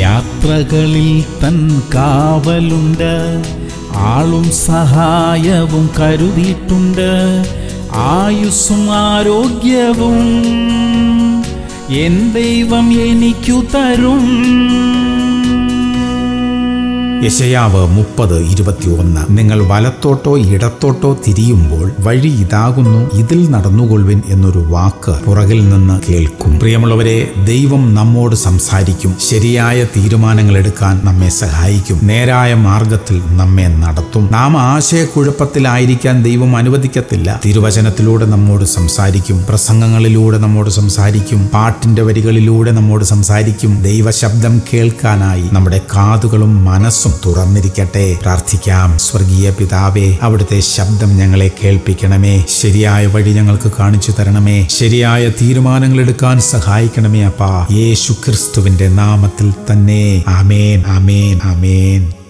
യാത്രകളിൽ തൻ കാവലുണ്ട് ആളും സഹായവും കരുതിയിട്ടുണ്ട് ആയുസ്സും ആരോഗ്യവും എൻ ദൈവം എനിക്കു തരും യശയാവ് മുപ്പത് ഇരുപത്തിയൊന്ന് നിങ്ങൾ വലത്തോട്ടോ ഇടത്തോട്ടോ തിരിയുമ്പോൾ വഴി ഇതാകുന്നു ഇതിൽ നടന്നുകൊള്ളുവിൻ എന്നൊരു വാക്ക് പുറകിൽ നിന്ന് കേൾക്കും പ്രിയമുള്ളവരെ ദൈവം നമ്മോട് സംസാരിക്കും ശരിയായ തീരുമാനങ്ങൾ എടുക്കാൻ നമ്മെ സഹായിക്കും നേരായ മാർഗത്തിൽ നമ്മെ നടത്തും നാം ആശയക്കുഴപ്പത്തിലായിരിക്കാൻ ദൈവം അനുവദിക്കത്തില്ല തിരുവചനത്തിലൂടെ നമ്മോട് സംസാരിക്കും പ്രസംഗങ്ങളിലൂടെ നമ്മോട് സംസാരിക്കും പാട്ടിന്റെ വരികളിലൂടെ നമ്മോട് സംസാരിക്കും ദൈവശബ്ദം കേൾക്കാനായി നമ്മുടെ കാതുകളും മനസ്സും തുറന്നിരിക്കട്ടെ പ്രാർത്ഥിക്കാം സ്വർഗീയ പിതാവേ അവിടുത്തെ ശബ്ദം ഞങ്ങളെ കേൾപ്പിക്കണമേ ശരിയായ വഴി ഞങ്ങൾക്ക് കാണിച്ചു തരണമേ ശരിയായ തീരുമാനങ്ങൾ എടുക്കാൻ സഹായിക്കണമേ അപ്പാ യേശു ക്രിസ്തുവിന്റെ നാമത്തിൽ തന്നെ ആമേൻ ആമേൻ ആമേൻ